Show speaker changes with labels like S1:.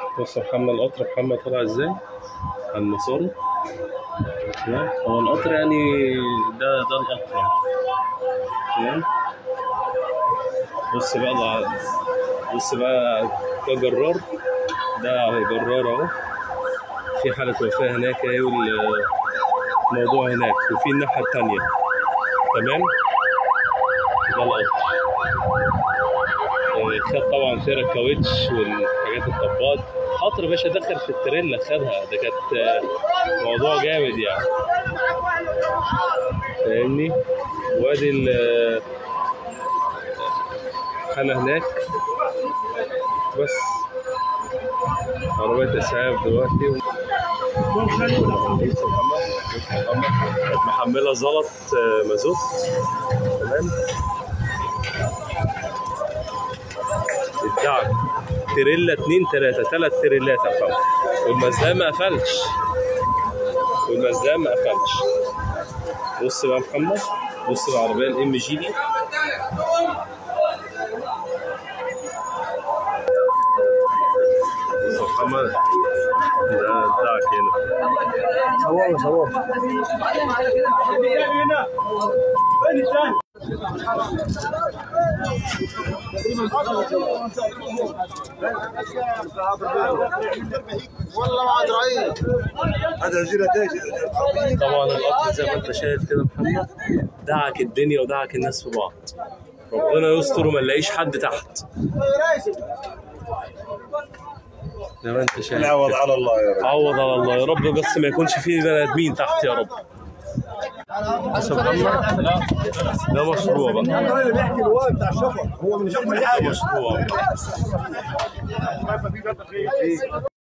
S1: بص يا محمد القطر محمد طلع ازاي على المسار تمام هو القطر يعني ده ده القطر يعني. تمام بص بقى ده بص بقى ده جرار ده جرار اهو في حالة وفاة هناك اهي والموضوع هناك وفي الناحية التانية تمام ده القطر آه، خد طبعا سير الكاوتش والحاجات الطبات قطر باشا دخل في التريلا خدها ده كانت آه، موضوع جامد يعني فاهمني وادي ال حالة هناك بس عربية إسعاف دلوقتي بص يا محمد بص يا محمد كانت محملة زلط آه، مازوت تمام الدعك تريلا اتنين تلاتة تلات تريلات يا محمد والمزلقة ما قفلش والمزلقة ما قفلش بص بقى يا محمد بص العربية الام جي دي بص يا محمد ده بتاعك هنا
S2: صوره صوره
S3: والله ما عاد رأيت هذا زيرة
S1: طبعا القطر زي ما انت شايف كده محمد دعك الدنيا ودعك الناس في بعض ربنا يستر وما نلاقيش حد تحت زي ما انت شايف
S3: العوض على الله يا رب
S1: عوض على الله يا رب بس ما يكونش فيه بني ادمين تحت يا رب بس يا محمد ده مشروع بقى
S3: الراجل اللي بيحكي الواد بتاع الشفر هو من شفر
S1: ده مشروع